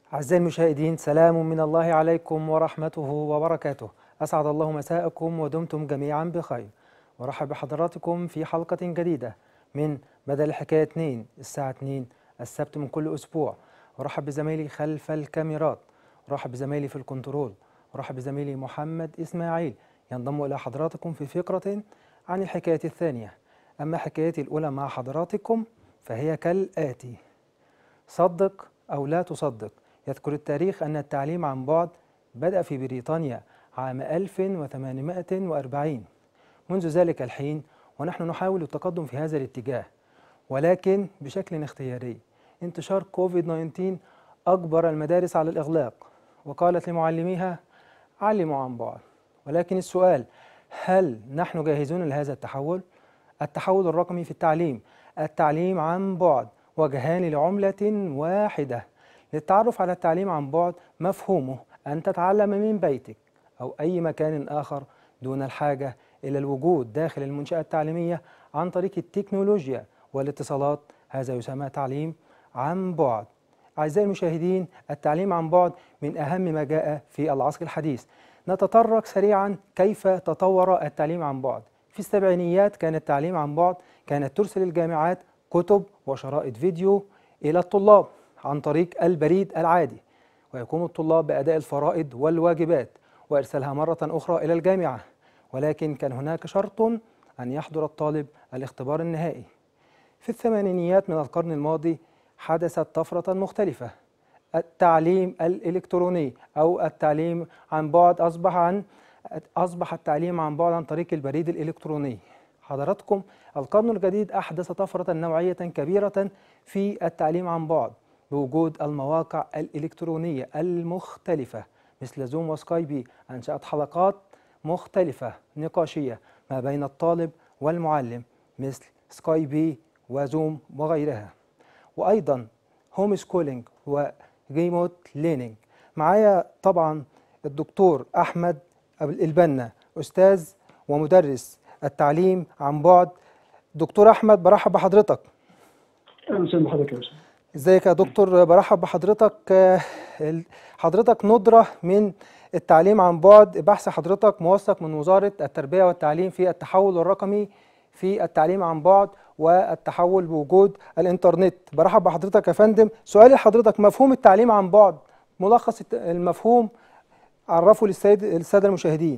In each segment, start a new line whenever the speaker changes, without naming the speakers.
أعزائي المشاهدين سلام من الله عليكم ورحمته وبركاته أسعد الله مساءكم ودمتم جميعا بخير ورحب بحضراتكم في حلقة جديدة من بدل الحكاية 2 الساعة 2 السبت من كل أسبوع ورحب بزميلي خلف الكاميرات ورحب بزميلي في الكنترول ورحب بزميلي محمد إسماعيل ينضم إلى حضراتكم في فقرة عن الحكاية الثانية أما حكايتي الأولى مع حضراتكم فهي كالآتي صدق أو لا تصدق يذكر التاريخ أن التعليم عن بعد بدأ في بريطانيا عام 1840 منذ ذلك الحين ونحن نحاول التقدم في هذا الاتجاه ولكن بشكل اختياري انتشار كوفيد 19 أجبر المدارس على الإغلاق وقالت لمعلميها علموا عن بعد ولكن السؤال هل نحن جاهزون لهذا التحول؟ التحول الرقمي في التعليم التعليم عن بعد وجهان لعملة واحدة للتعرف على التعليم عن بعد مفهومه أن تتعلم من بيتك أو أي مكان آخر دون الحاجة إلى الوجود داخل المنشأة التعليمية عن طريق التكنولوجيا والاتصالات هذا يسمى تعليم عن بعد أعزائي المشاهدين التعليم عن بعد من أهم ما جاء في العصر الحديث نتطرق سريعا كيف تطور التعليم عن بعد في السبعينيات كان التعليم عن بعد كانت ترسل الجامعات كتب وشرائط فيديو إلى الطلاب عن طريق البريد العادي ويقوم الطلاب بأداء الفرائض والواجبات وإرسالها مرة أخرى إلى الجامعة ولكن كان هناك شرط أن يحضر الطالب الاختبار النهائي في الثمانينيات من القرن الماضي حدثت طفرة مختلفة التعليم الإلكتروني أو التعليم عن بعد أصبح عن أصبح التعليم عن بعد عن طريق البريد الإلكتروني حضراتكم القرن الجديد أحدث طفرة نوعية كبيرة في التعليم عن بعد بوجود المواقع الإلكترونية المختلفة مثل زوم وسكايبي أنشأت حلقات مختلفة نقاشية ما بين الطالب والمعلم مثل سكايبي وزوم وغيرها وأيضا هوم سكولينج وريموت ليرنينج معايا طبعا الدكتور أحمد البنا أستاذ ومدرس التعليم عن بعد دكتور أحمد برحب بحضرتك
اهلا وسهلا بحضرتك يا استاذ
ازيك يا دكتور برحب بحضرتك آه، ال- حضرتك ندرة من التعليم عن بعد بحث حضرتك موثق من وزارة التربية والتعليم في التحول الرقمي في التعليم عن بعد والتحول بوجود الانترنت برحب بحضرتك يا فندم سؤالي لحضرتك مفهوم التعليم عن بعد ملخص الت- المفهوم عرفه للسيد السادة المشاهدين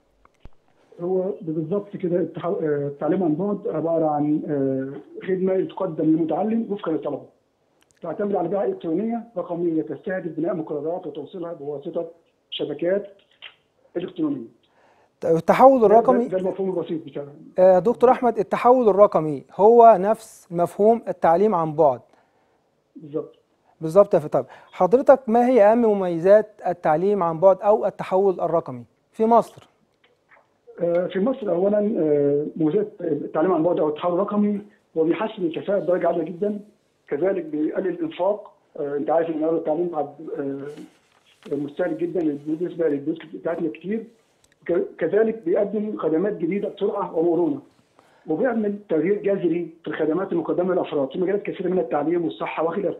هو بالضبط كده التح- آه، التعليم عن بعد عباره عن آه، خدمه تقدم للمتعلم وفقا للطلبه. تعتمد على بيئه الكترونيه رقميه تستهدف بناء مقررات وتوصيلها بواسطه شبكات الكترونيه.
التحول
ده-
الرقمي
ده المفهوم البسيط بتاعه.
آه، دكتور أحمد التحول الرقمي هو نفس مفهوم التعليم عن بعد
بالظبط.
بالظبط يا طب حضرتك ما هي أهم مميزات التعليم عن بعد أو التحول الرقمي في مصر؟
آه، في مصر اولا آه، مميزات التعليم عن بعد او التحول الرقمي هو بيحسن الكفاءه بدرجه عاليه جدا كذلك بيقلل الانفاق آه، انت عارف ان النهارده التعليم بعد آه، مستهلك جدا بالنسبه للبيوت بتاعتنا كتير ك- كذلك بيقدم خدمات جديده بسرعه ومرونه وبيعمل تغيير جذري في الخدمات المقدمه للافراد في مجالات كثيره من التعليم والصحه وخلافه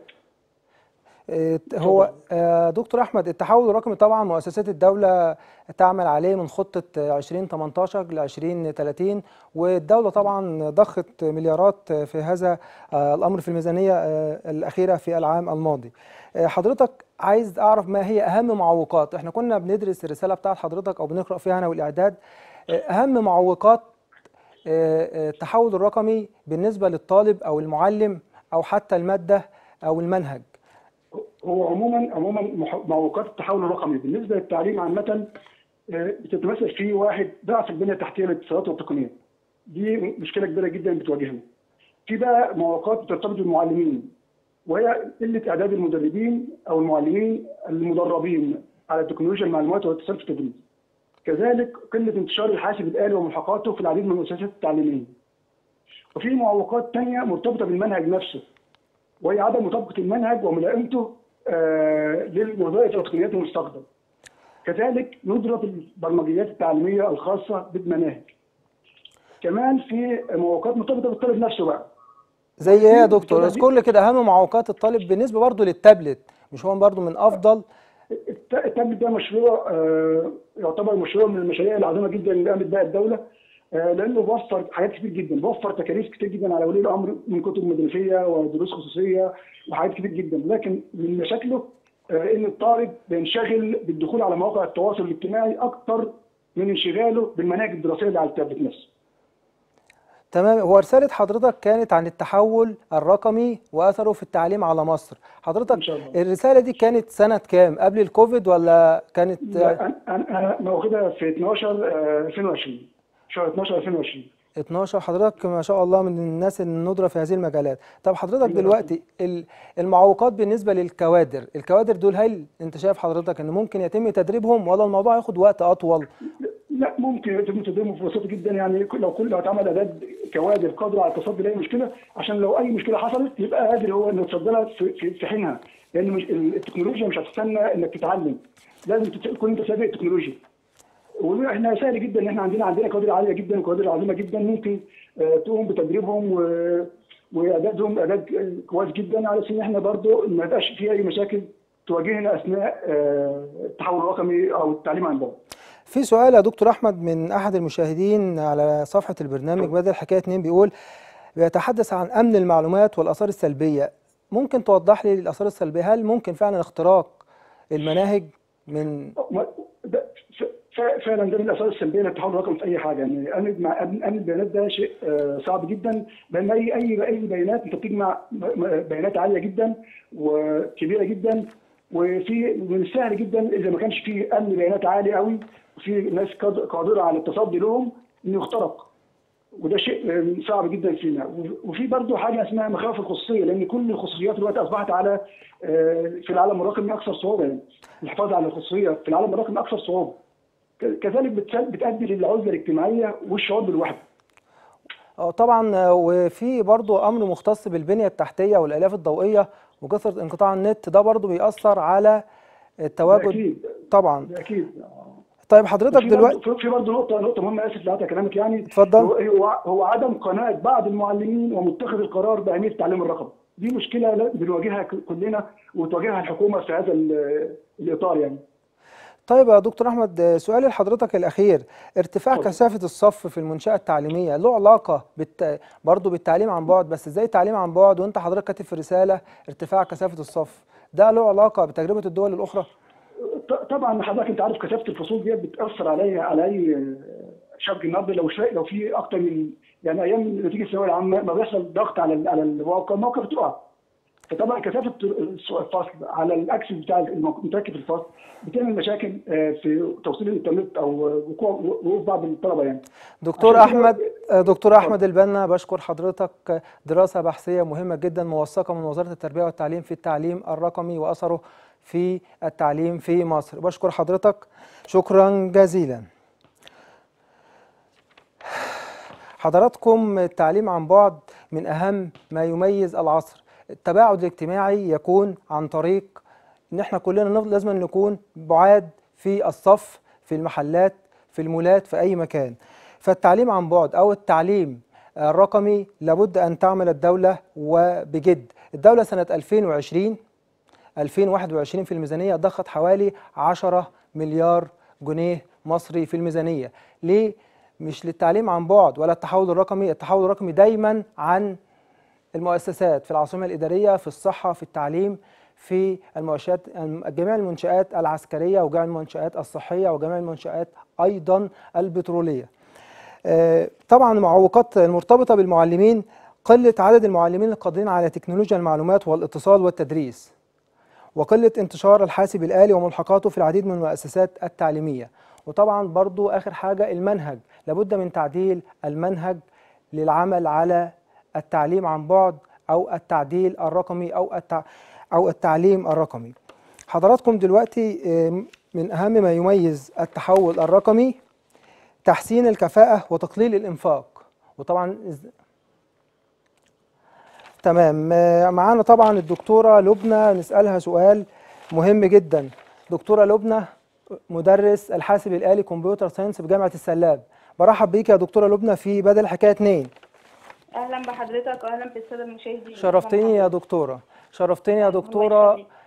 آه، هو آه، دكتور أحمد التحول الرقمي طبعا مؤسسات الدولة تعمل عليه من خطة آه، 2018 ل 2030 والدولة طبعا ضخت مليارات في هذا آه، الأمر في الميزانية آه، الأخيرة في العام الماضي آه، حضرتك عايز أعرف ما هي أهم معوقات احنا كنا بندرس الرسالة بتاعت حضرتك أو بنقرأ فيها أنا والإعداد آه، أهم معوقات آه، آه، التحول الرقمي بالنسبة للطالب أو المعلم أو حتى المادة أو المنهج
هو عموما عموما مح- معوقات التحول الرقمي بالنسبه للتعليم عامه آه، بتتمثل في واحد ضعف البنيه التحتيه للاتصالات والتقنيه. دي مشكله كبيره جدا بتواجهنا. في بقى معوقات بترتبط بالمعلمين وهي قله اعداد المدربين او المعلمين المدربين على تكنولوجيا المعلومات والاتصال في التدريس. كذلك قله انتشار الحاسب الالي وملحقاته في العديد من المؤسسات التعليميه. وفي معوقات ثانيه مرتبطه بالمنهج نفسه وهي عدم مطابقه المنهج وملائمته آه، للوظائف وتقنيات المستقبل. كذلك ندرة البرمجيات التعليمية الخاصة بالمناهج. كمان في معوقات مرتبطة بالطالب نفسه بقى.
زي ايه يا دكتور
بتبقى دي-
اذكر لي كده اهم معوقات الطالب بالنسبه برضه للتابلت مش هو برضو من افضل
الت- التابلت ده مشروع آه، يعتبر مشروع من المشاريع العظيمه جدا اللي قامت بها الدوله آه، لانه وفر حاجات كتير جدا وفر تكاليف كتير جدا على ولي الامر من كتب مدرسيه ودروس خصوصيه وحاجات كتير جدا لكن من مشاكله آه، ان الطالب بينشغل بالدخول على مواقع التواصل الاجتماعي اكتر من انشغاله بالمناهج الدراسيه اللي على التابلت نفسه
تمام هو رسالة حضرتك كانت عن التحول الرقمي وأثره في التعليم على مصر حضرتك
إن شاء الله.
الرسالة دي كانت سنة كام قبل الكوفيد ولا كانت
لا، أنا- انا أنا موجوده في 12 آه، 2020 شهر 12 2020
12 حضرتك ما شاء الله من الناس الندرة في هذه المجالات طب حضرتك
أيوة.
دلوقتي ال- المعوقات بالنسبة للكوادر الكوادر دول هل انت شايف حضرتك ان ممكن يتم تدريبهم ولا الموضوع ياخد وقت اطول
لا ممكن يتم تدريبهم في بسيطه جدا يعني كل- لو كل لو اتعمل اعداد كوادر قادره على التصدي لاي مشكله عشان لو اي مشكله حصلت يبقى قادر هو انه يتصدى لها في, في, في حينها لان مش التكنولوجيا مش هتستنى انك تتعلم لازم تت- تكون انت سابق التكنولوجيا واحنا سهل جدا ان احنا عندنا عندنا كوادر عاليه جدا وكوادر عظيمه جدا ممكن آه، تقوم بتدريبهم و- واعدادهم اعداد كويس جدا على اساس ان احنا برضه ما يبقاش في اي مشاكل تواجهنا اثناء آه، التحول الرقمي او التعليم عن بعد.
في سؤال يا دكتور احمد من احد المشاهدين على صفحة البرنامج بدل حكاية اتنين بيقول بيتحدث عن امن المعلومات والاثار السلبية ممكن توضح لي الاثار السلبية هل ممكن فعلا اختراق المناهج من
ما- ده ف- ف- فعلا ده من الاثار السلبيه للتحول الرقمي في اي حاجه يعني امن مع امن أمن البيانات ده شيء آه، صعب جدا لان اي اي اي بيانات انت بتجمع م- م- بيانات عاليه جدا وكبيره جدا وفي من السهل جدا اذا ما كانش في امن بيانات عالي قوي وفي ناس قاد- قادره على التصدي لهم انه يخترق وده شيء آه، صعب جدا فينا وفي برضه حاجه اسمها مخاوف الخصوصيه لان كل الخصوصيات دلوقتي اصبحت على آه، في العالم الرقمي اكثر صعوبه يعني الحفاظ على الخصوصيه في العالم الرقمي اكثر صعوبه ك- كذلك بتس- بتؤدي للعزله الاجتماعيه والشعور بالوحده
اه طبعا آه، وفي برضو امر مختص بالبنيه التحتيه والالياف الضوئيه وكثره انقطاع النت ده برضو بيأثر على
ده
التواجد
اكيد
طبعا
ده اكيد
طيب حضرتك
وفي
دلوقتي
برضه في برضه نقطه نقطه مهمه اسف لقطع كلامك يعني
اتفضل.
هو هو هو عدم قناعه بعض المعلمين ومتخذ القرار باهميه التعليم الرقمي دي مشكله لا- بنواجهها ك- كلنا وتواجهها الحكومه في هذا ال- الاطار يعني
طيب يا دكتور احمد آه، سؤالي لحضرتك الاخير ارتفاع
اتفضل.
كثافه الصف في المنشاه التعليميه له علاقه بالت... برضو بالتعليم عن بعد بس ازاي التعليم عن بعد وانت حضرتك كاتب في رساله ارتفاع كثافه الصف ده له علاقه بتجربه الدول الاخرى
ط- طبعا حضرتك انت عارف كثافه الفصول دي بتاثر علي على اي شاب النهارده لو شا- لو في اكتر من يعني ايام نتيجه الثانويه العامه ما بيحصل ضغط على ال- على المواقع المواقع بتقع فطبعا كثافه الس- الفصل على الاكسس بتاع المتركب في الفصل بتعمل مشاكل آه، في توصيل الانترنت او وقوع وقوف بعض الطلبه يعني
دكتور
عشان كده-
احمد آه، دكتور احمد البنا بشكر حضرتك دراسه بحثيه مهمه جدا موثقه من وزاره التربيه والتعليم في التعليم الرقمي واثره في التعليم في مصر بشكر حضرتك شكرا جزيلا حضراتكم التعليم عن بعد من اهم ما يميز العصر التباعد الاجتماعي يكون عن طريق ان احنا كلنا نفضل لازم نكون بعاد في الصف في المحلات في المولات في اي مكان فالتعليم عن بعد او التعليم الرقمي لابد ان تعمل الدوله وبجد الدوله سنه 2020 2021 في الميزانيه ضخت حوالي 10 مليار جنيه مصري في الميزانيه ليه مش للتعليم عن بعد ولا التحول الرقمي التحول الرقمي دايما عن المؤسسات في العاصمة الإدارية في الصحة في التعليم في المنشآت جميع المنشآت العسكرية وجميع المنشآت الصحية وجميع المنشآت أيضا البترولية آه، طبعا المعوقات المرتبطة بالمعلمين قلة عدد المعلمين القادرين على تكنولوجيا المعلومات والاتصال والتدريس وقلة انتشار الحاسب الآلي وملحقاته في العديد من المؤسسات التعليمية وطبعا برضو آخر حاجة المنهج لابد من تعديل المنهج للعمل على التعليم عن بعد أو التعديل الرقمي أو التع... أو التعليم الرقمي حضراتكم دلوقتي آم، من أهم ما يميز التحول الرقمي تحسين الكفاءة وتقليل الإنفاق وطبعا إز- تمام آه، معانا طبعا الدكتورة لبنى نسألها سؤال مهم جدا دكتورة لبنى مدرس الحاسب الآلي كمبيوتر ساينس بجامعة السلاب برحب بيك يا دكتورة لبنى في بدل حكاية اتنين
اهلا بحضرتك واهلا بالساده المشاهدين
شرفتني يا دكتورة شرفتني يا
الله
دكتورة
يخليك.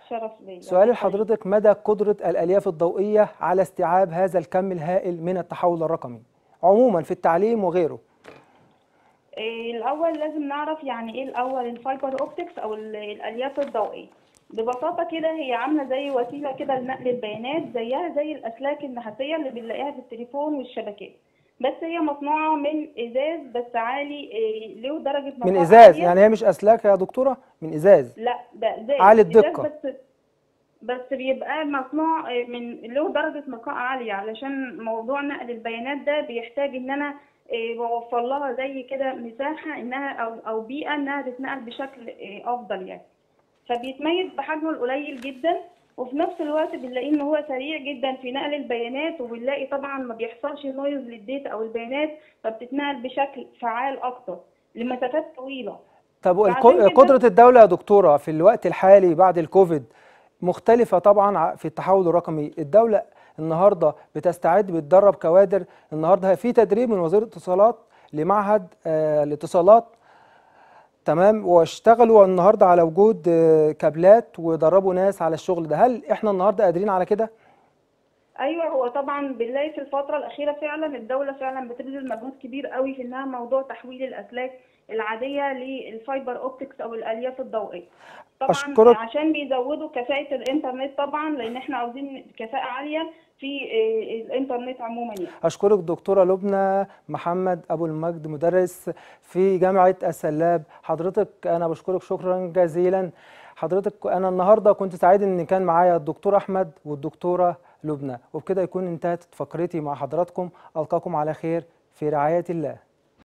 شرف ليا
سؤال لحضرتك مدى قدرة الألياف الضوئية على استيعاب هذا الكم الهائل من التحول الرقمي عموما في التعليم وغيره
إيه، الأول لازم نعرف يعني إيه الأول الفايبر أوبتكس أو ال- الألياف الضوئية ببساطة كده هي عاملة زي وسيلة كده لنقل البيانات زيها زي الأسلاك النحاسية اللي بنلاقيها في التليفون والشبكات بس هي مصنوعة من إزاز بس عالي إيه، له درجة
من
نقاء
إزاز
عالية.
يعني هي مش أسلاك يا دكتورة من إزاز
لا ده ازاز
عالي
ازاز
الدقة.
بس بس بيبقى مصنوع آه، من له درجة نقاء عالية علشان موضوع نقل البيانات ده بيحتاج ان انا آه، بوفر لها زي كده مساحة انها او او بيئة انها تتنقل بشكل آه، افضل يعني فبيتميز بحجمه القليل جدا وفي نفس الوقت بنلاقيه ان هو سريع جدا في نقل البيانات وبنلاقي طبعا ما بيحصلش نويز للداتا او البيانات فبتتنقل بشكل فعال اكتر لمسافات طويلة
طب
وعشان
والق-
كده-
قدرة الدولة يا دكتورة في الوقت الحالي بعد الكوفيد مختلفة طبعا ع- في التحول الرقمي الدولة النهاردة بتستعد بتدرب كوادر النهاردة في تدريب من وزير الاتصالات لمعهد آه، الاتصالات تمام واشتغلوا النهاردة على وجود آه، كابلات ودربوا ناس على الشغل ده هل احنا النهاردة قادرين على كده؟
ايوه هو طبعا بنلاقي في الفتره الاخيره فعلا الدوله فعلا بتبذل مجهود كبير قوي في انها موضوع تحويل الاسلاك العاديه للفايبر اوبتكس او الالياف الضوئيه طبعا
أشكرك.
عشان بيزودوا كفاءه الانترنت طبعا لان احنا عاوزين كفاءه عاليه في آه، الانترنت عموما يعني
أشكرك دكتورة لبنى محمد أبو المجد مدرس في جامعة السلاب حضرتك أنا بشكرك شكرا جزيلا حضرتك أنا النهاردة كنت سعيد إن كان معايا الدكتور أحمد والدكتورة لبنى وبكده يكون انتهت فقرتي مع حضراتكم ألقاكم على خير في رعاية الله